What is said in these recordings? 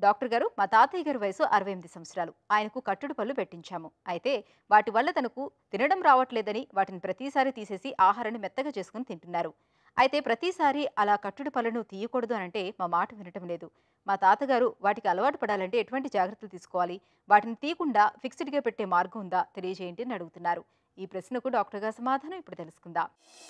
doctor గారు మా తాతయ్య గారి వయసు అరవై ఎనిమిది సంవత్సరాలు ఆయనకు కట్టుడు పళ్ళు పెట్టించాము అయితే వాటి వల్ల తనకు తినడం రావట్లేదని వాటిని ప్రతిసారి తీసేసి ఆహారాన్ని మెత్తగా చేసుకుని తింటున్నారు అయితే ప్రతిసారి అలా కట్టుడు పళ్ళను తీయకూడదు అని అంటే మా మాట వినటం లేదు మా తాతగారు వాటికి అలవాటు పడాలంటే ఎటువంటి జాగ్రత్తలు తీసుకోవాలి వాటిని తీయకుండా ఫిక్స్డ్గా పెట్టే మార్గం ఉందా తెలియజేయండి అని అడుగుతున్నారు ఈ ప్రశ్నకు డాక్టర్ గారి సమాధానం ఇప్పుడు తెలుసుకుందాం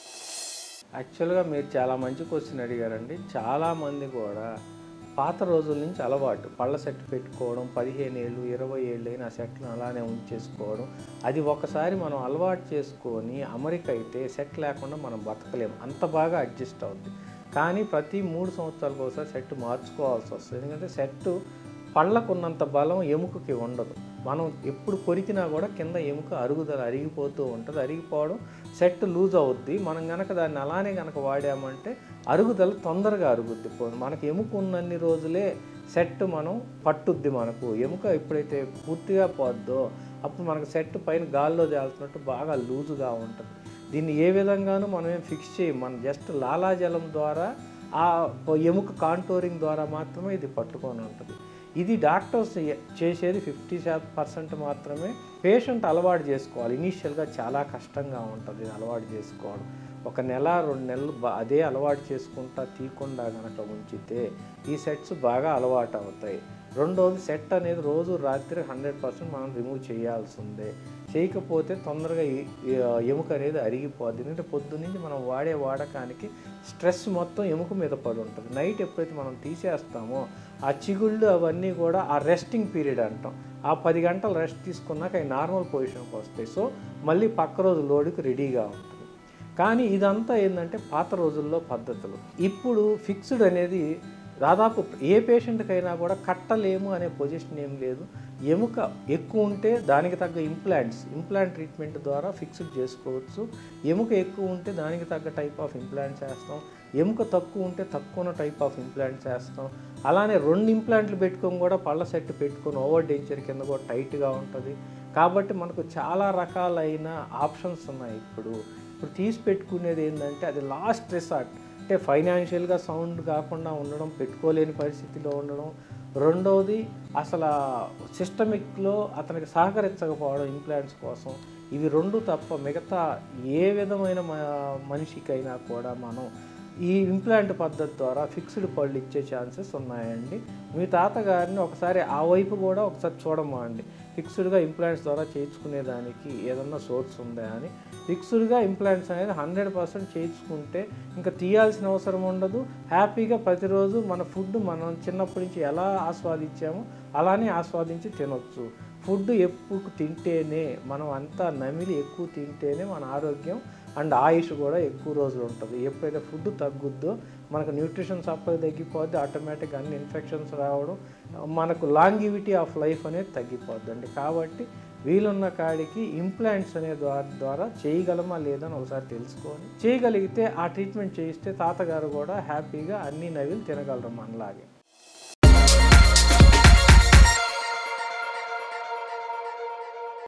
యాక్చువల్గా మీరు చాలా మంచి క్వశ్చన్ అడిగారండి చాలామంది కూడా పాత రోజుల నుంచి అలవాటు పళ్ళ సెట్ పెట్టుకోవడం పదిహేను ఏళ్ళు ఇరవై ఏళ్ళు అయిన ఆ సెట్లను అలానే ఉంచేసుకోవడం అది ఒకసారి మనం అలవాటు చేసుకొని అమరిక అయితే సెట్ లేకుండా మనం బతకలేము అంత బాగా అడ్జస్ట్ అవుద్ది కానీ ప్రతి మూడు సంవత్సరాలకు ఒకసారి సెట్ మార్చుకోవాల్సి వస్తుంది ఎందుకంటే సెట్ పళ్ళకు ఉన్నంత బలం ఎముకకి ఉండదు మనం ఎప్పుడు కొరికినా కూడా కింద ఎముక అరుగుదల అరిగిపోతూ ఉంటుంది అరిగిపోవడం సెట్ లూజ్ అవుద్ది మనం కనుక దాన్ని అలానే కనుక వాడామంటే అరుగుదల తొందరగా అరుగుద్ది పో- మనకి ఎముక ఉన్నన్ని రోజులే సెట్ మనం పట్టుద్ది మనకు ఎముక ఎప్పుడైతే పూర్తిగా పోద్దో అప్పుడు మనకు సెట్ పైన గాల్లో తేలుతున్నట్టు బాగా లూజుగా ఉంటుంది దీన్ని ఏ విధంగానూ మనం ఏం ఫిక్స్ చేయం మనం జస్ట్ లాలాజలం ద్వారా ఆ ఎముక కాంటోరింగ్ ద్వారా మాత్రమే ఇది పట్టుకొని ఉంటుంది ఇది డాక్టర్స్ ఎ- చేసేది ఫిఫ్టీ పర్సెంట్ మాత్రమే పేషెంట్ అలవాటు చేసుకోవాలి ఇనీషియల్గా చాలా కష్టంగా ఉంటుంది ఇది అలవాటు చేసుకోవడం ఒక నెల రెండు నెలలు బా- అదే అలవాటు చేసుకుంటా తీయకుండా కనుక ఉంచితే ఈ సెట్స్ బాగా అలవాటు అవుతాయి రెండోది సెట్ అనేది రోజు రాత్రి హండ్రెడ్ పర్సెంట్ మనం రిమూవ్ చేయాల్సిందే చేయకపోతే తొందరగా ఈ- ఈ ఎముక అనేది అరిగిపోద్ది ఎందుకంటే పొద్దున్నుంచి మనం వాడే వాడకానికి స్ట్రెస్ మొత్తం ఎముక మీద పడి ఉంటుంది నైట్ ఎప్పుడైతే మనం తీసేస్తామో ఆ చిగుళ్ళు అవన్నీ కూడా ఆ రెస్టింగ్ పీరియడ్ అంటాం ఆ పది గంటలు రెస్ట్ తీసుకున్నాక అవి నార్మల్ పొజిషన్కి వస్తాయి సో మళ్ళీ పక్క రోజు లోడుకి రెడీగా ఉంటుంది కానీ ఇదంతా ఏంటంటే పాత రోజుల్లో పద్ధతులు ఇప్పుడు ఫిక్స్డ్ అనేది దాదాపు ఏ పేషెంట్కైనా కూడా కట్టలేము అనే పొజిషన్ ఏం లేదు ఎముక ఎక్కువ ఉంటే దానికి తగ్గ ఇంప్లాంట్స్ ఇంప్లాంట్ ట్రీట్మెంట్ ద్వారా ఫిక్స్డ్ చేసుకోవచ్చు ఎముక ఎక్కువ ఉంటే దానికి తగ్గ టైప్ ఆఫ్ ఇంప్లాంట్స్ వేస్తాం ఎముక తక్కువ ఉంటే తక్కువ టైప్ ఆఫ్ ఇంప్లాంట్స్ వేస్తాం అలానే రెండు ఇంప్లాంట్లు పెట్టుకొని కూడా పళ్ళ సెట్ పెట్టుకొని ఓవర్ డెంచర్ కింద కూడా టైట్గా ఉంటుంది కాబట్టి మనకు చాలా రకాలైన ఆప్షన్స్ ఉన్నాయి ఇప్పుడు ఇప్పుడు తీసి పెట్టుకునేది ఏంటంటే అది లాస్ట్ రిసార్ట్ అంటే ఫైనాన్షియల్గా సౌండ్ కాకుండా ఉండడం పెట్టుకోలేని పరిస్థితిలో ఉండడం రెండవది అసలు సిస్టమిక్లో అతనికి సహకరించకపోవడం ఇంప్లాంట్స్ కోసం ఇవి రెండు తప్ప మిగతా ఏ విధమైన మ- మనిషికైనా కూడా మనం ఈ ఇంప్లాంట్ పద్ధతి ద్వారా ఫిక్స్డ్ పళ్ళు ఇచ్చే ఛాన్సెస్ ఉన్నాయండి మీ తాతగారిని ఒకసారి ఆ వైపు కూడా ఒకసారి చూడమా అండి ఫిక్స్డ్గా ఇంప్లాంట్స్ ద్వారా చేయించుకునేదానికి ఏదన్నా సోర్స్ ఉందా అని ఫిక్స్డ్గా ఇంప్లాంట్స్ అనేది హండ్రెడ్ పర్సెంట్ చేయించుకుంటే ఇంకా తీయాల్సిన అవసరం ఉండదు హ్యాపీగా ప్రతిరోజు మన ఫుడ్ మనం చిన్నప్పటి నుంచి ఎలా ఆస్వాదించామో అలానే ఆస్వాదించి తినొచ్చు ఫుడ్ ఎప్పుడు తింటేనే మనం అంతా నమిలి ఎక్కువ తింటేనే మన ఆరోగ్యం అండ్ ఆయుష్ కూడా ఎక్కువ రోజులు ఉంటుంది ఎప్పుడైతే ఫుడ్ తగ్గుద్దో మనకు న్యూట్రిషన్ సప్లై తగ్గిపోద్ది ఆటోమేటిక్గా అన్ని ఇన్ఫెక్షన్స్ రావడం మనకు లాంగివిటీ ఆఫ్ లైఫ్ అనేది తగ్గిపోద్దండి కాబట్టి వీలున్న కాడికి ఇంప్లాంట్స్ అనే ద్వారా ద్వారా చేయగలమా లేదని ఒకసారి తెలుసుకొని చేయగలిగితే ఆ ట్రీట్మెంట్ చేయిస్తే తాతగారు కూడా హ్యాపీగా అన్ని నవిలు తినగలరు మనలాగే